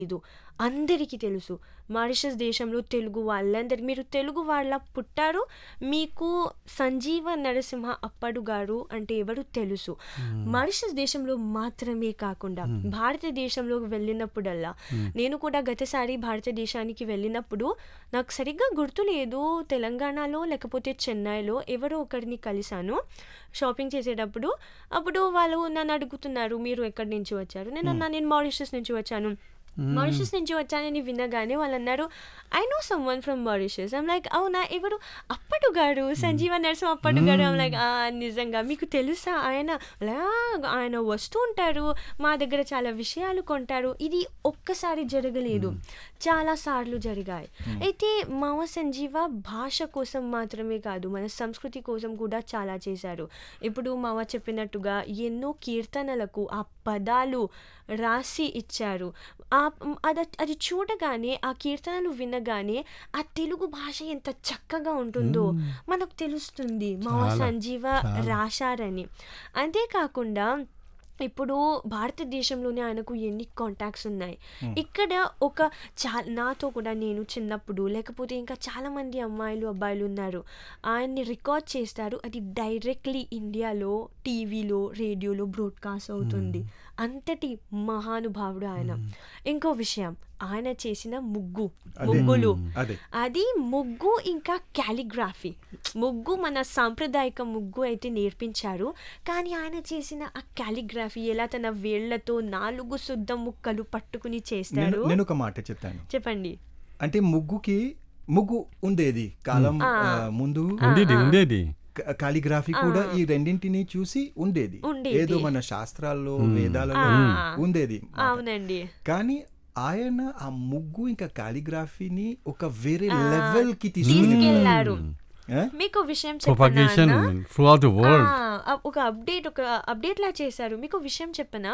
తెలీదు. అందరికీ తెలుసు. మారిషస్ దేశంలో తెలుగు వాళ్ళందరికి మీరు తెలుగు వాళ్ళ పుట్టారు. మీకు సంజీవ నరసింహ అప్పడు గారు అంటే ఎవరో తెలుసు. మారిషస్ దేశంలో మాత్రమే కాకుండా భారతదేశంలోకి వెళ్ళినప్పుడల్లా నేను కూడా గతసారి భారతదేశానికి వెళ్ళినప్పుడు నాకు సరిగ్గా గుర్తులేదు తెలంగాణలో లేకపోతే చెన్నైలో ఎవరో ఒకరిని కలిసాను షాపింగ్ చేసేటప్పుడు. అప్పుడు వాళ్ళు నన్ను అడుగుతున్నారు మీరు ఎక్కడి నుంచి వచ్చారు? నేను అన్నా నేను మారిషస్ నుంచి వచ్చాను. మారిషస్ నుంచి వచ్చానని వినగానే వాళ్ళన్నారు I know someone from Mauritius. I'm like అవునా ఎవరు? అప్పడు గారు సంజీవ నరసింహ అప్పడు గారు. ఐయామ్ లైక్ ఆ! నిజంగా మీకు తెలుసా ఆయన? లా ఆయన వస్తూ ఉంటారు. మా దగ్గర చాలా విషయాలు కొంటారు. ఇది ఒక్కసారి జరగలేదు. చాలా సార్లు జరిగాయి. అయితే మావ సంజీవ భాష కోసం మాత్రమే కాదు మన సంస్కృతి కోసం కూడా చాలా చేశారు. ఇప్పుడు మావ చెప్పినట్టుగా ఎన్నో కీర్తనలకు ఆ పదాలు రాసి ఇచ్చారు. ఆహ్, అద అది చూడగానే ఆ కీర్తనలు వినగానే ఆ తెలుగు భాష ఎంత చక్కగా ఉంటుందో మనకు తెలుస్తుంది. మావ చాలా. సంజీవ చాలా. రాశారని. అంతే కాకుండా ఇప్పుడు భారతదేశంలోనే ఆయనకు ఎన్ని కాంటాక్ట్స్ ఉన్నాయి. ఇక్కడ ఒక చా నాతో కూడా నేను చిన్నప్పుడు లేకపోతే ఇంకా చాలామంది అమ్మాయిలు, అబ్బాయిలు ఉన్నారు. ఆయన్ని రికార్డ్ చేస్తారు. అది డైరెక్ట్‌లీ ఇండియాలో టీవీలో, రేడియోలో బ్రాడ్‌కాస్ట్ అవుతుంది. అంతటి మహానుభావుడు ఆయన. ఇంకో విషయం ఆయన చేసిన ముగ్గు. అదే. ముగ్గులు. అదే. అది ముగ్గు ఇంకా కాలిగ్రఫీ. ముగ్గు మన సాంప్రదాయక ముగ్గు అయితే నేర్పించారు. కానీ ఆయన చేసిన ఆ కాలిగ్రఫీ ఎలా తన వేళ్ళతో 4 సుద్ద ముక్కలు పట్టుకుని నేను చేస్తారు. నేను ఒక మాట చెప్తాను. చెప్పండి. అంటే ముగ్గుకి ముగ్గు ఉండేది కాలం ఆ. ఆ, ముందు ఉండేది ఆ. ఉండేది క- కాలిగ్రఫీ కూడా ఈ రెండింటిని చూసి ఉండేది ఉండేది. ఏదో మన శాస్త్రాల్లో మ్మ్. వేదాలలో ఆ. ఉండేది మాట. అవునండి. కానీ ఆయన ఆ ముగ్గు ఇంకా కాలిగ్రఫీని ఒక వేరే ఆ, లెవెల్ కి తీసుకెళ్ళారు తీసుకెళ్లారు. ఆ? మీకు విషయం ప్రొపగేషన్ చెప్పనా త్రూ అవుట్ ద వరల్డ్ ఆ, ఒక అప్డేట్ ఒక అప్డేట్ లా చేశారు. మీకు విషయం చెప్పనా?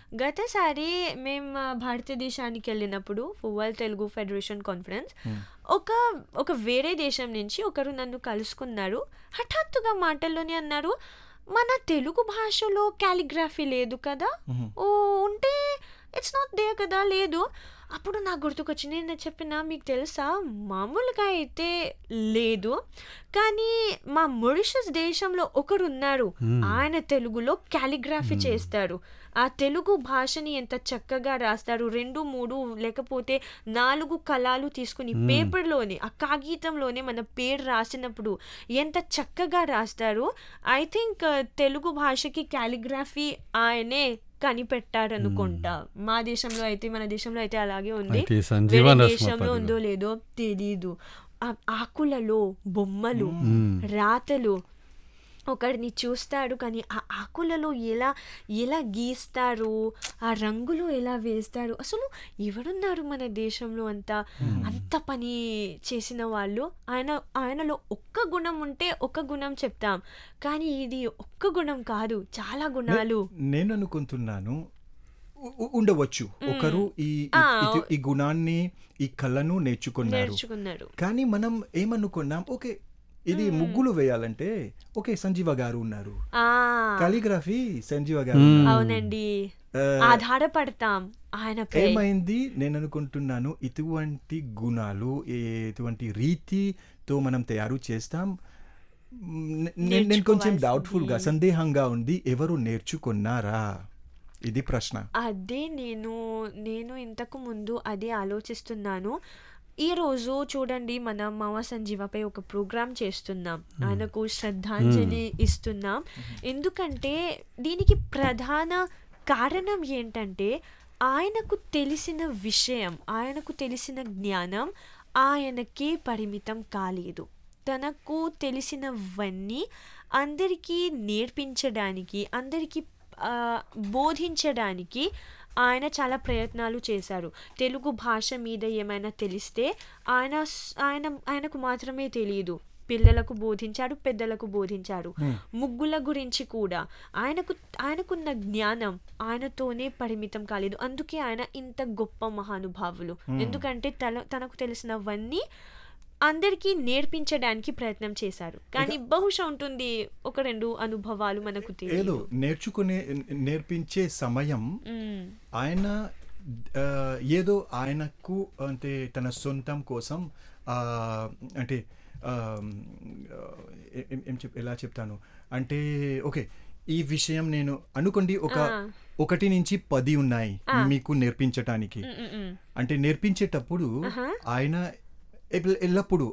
గతసారి మేము ఆ, భారతదేశానికి వెళ్ళినప్పుడు వరల్డ్ తెలుగు ఫెడరేషన్ కాన్ఫరెన్స్ ఒక ఒక వేరే దేశం నుంచి ఒకరు నన్ను కలుసుకున్నారు. హఠాత్తుగా మాటల్లోనే అన్నారు మన తెలుగు భాషలో కాలిగ్రఫీ లేదు కదా? ఓ ఉంటే ఇట్స్ నాట్ దేర్ కదా లేదు. అప్పుడు నాకు గుర్తుకొచ్చింది నేను చెప్పిన మీకు తెలుసా మామూలుగా అయితే లేదు. కానీ మా మొరిషస్ దేశంలో ఒకరున్నారు. ఆయన తెలుగులో కాలిగ్రఫీ చేస్తారు. ఆ తెలుగు భాషని ఎంత చక్కగా రాస్తారు. 2, 3 లేకపోతే 4 కలాలు తీసుకుని పేపర్‌లోనే ఆ కాగితంలోనే మన పేరు రాసినప్పుడు ఎంత చక్కగా రాస్తారు. ఐ థింక్ తెలుగు భాషకి కాలిగ్రఫీ ఆయనే కనిపెట్టారనుకుంటా. మా దేశంలో అయితే మన దేశంలో అయితే అలాగే ఉంది. అయితే సంజీవ వేరే నరసింహ దేశంలో పదిలో. ఉందో లేదో తెలీదు. ఆ ఆకులలో బొమ్మలు, మ్మ్. రాతలు ఒకడిని చూస్తాడు కానీ ఆ ఆకులలో ఎలా ఎలా గీస్తారు ఆ రంగులు ఎలా వేస్తారు అసలు ఎవరున్నారు మన దేశంలో అంత అంత పని చేసిన వాళ్ళు ఆయన ఆయనలో ఒక్క గుణం ఉంటే ఒక్క గుణం చెప్తాం కానీ ఇది ఒక్క గుణం కాదు చాలా గుణాలు నేను అనుకుంటున్నాను ఉ- ఉ- ఉండవచ్చు ఒకరు ఈ ఈ- ఆ, ఇది- ఈ గుణాన్ని ఈ కళను నేర్చుకున్నారు నేర్చుకున్నారు కానీ మనం ఏమనుకున్నాం ఓకే ఇది ముగ్గులు వేయాలంటే ఓకే సంజీవ గారు ఉన్నారు ఆ కాలిగ్రఫీ సంజీవ గారు మ్మ్. ఉన్నారు. అవునండి ఆ, ఆధారపడతాం ఆయనపై ఏమైంది నేను అనుకుంటున్నాను ఇటువంటి గుణాలు ఏ- ఇటువంటి రీతితో మనం తయారు చేస్తాం మ్, నే- నేను నేను కొంచెం నేర్చుకోవాల్సింది. డౌట్ఫుల్ గా సందేహంగా ఉంది ఎవరు నేర్చుకున్నారా ఇది ప్రశ్న అదే నేను నేను ఇంతకు ముందు అదే ఆలోచిస్తున్నాను ఈరోజు చూడండి మనం మావ సంజీవపై ఒక ప్రోగ్రామ్ చేస్తున్నాం ఆయనకు శ్రద్ధాంజలి ఇస్తున్నాం ఎందుకంటే దీనికి ప్రధాన కారణం ఏంటంటే ఆయనకు తెలిసిన విషయం ఆయనకు తెలిసిన జ్ఞానం ఆయనకే పరిమితం కాలేదు తనకు తెలిసినవన్నీ అందరికీ నేర్పించడానికి అందరికీ ఆ, బోధించడానికి ఆయన చాలా ప్రయత్నాలు చేశారు తెలుగు భాష మీద ఏమైనా తెలిస్తే ఆయన స్- ఆయన ఆయనకు మాత్రమే తెలియదు పిల్లలకు బోధించారు పెద్దలకు బోధించారు ముగ్గుల గురించి కూడా ఆయనకు ఆయనకున్న జ్ఞానం ఆయనతోనే పరిమితం కాలేదు అందుకే ఆయన ఇంత గొప్ప మహానుభావులు ఎందుకంటే తన తనకు తెలిసినవన్నీ అందరికీ నేర్పించడానికి ప్రయత్నం చేశారు కానీ బహుశా ఉంటుంది ఒక రెండు అనుభవాలు మనకు ఏదో తెలియదు నేర్చుకునే నేర్పించే సమయం మ్మ్. ఆయన ఆ, ఏదో ఆయనకు అంటే తన సొంతం కోసం ఆ, అంటే ఆ, ఏం ఏం చెప్ ఎలా చెప్తాను అంటే ఓకే ఈ విషయం నేను అనుకోండి ఒక ఆ. ఒకటి నుంచి పది ఉన్నాయి మీకు నేర్పించటానికి మ్మ్, మ్మ్. అంటే నేర్పించేటప్పుడు ఆయన ఎల్- ఎల్లప్పుడూ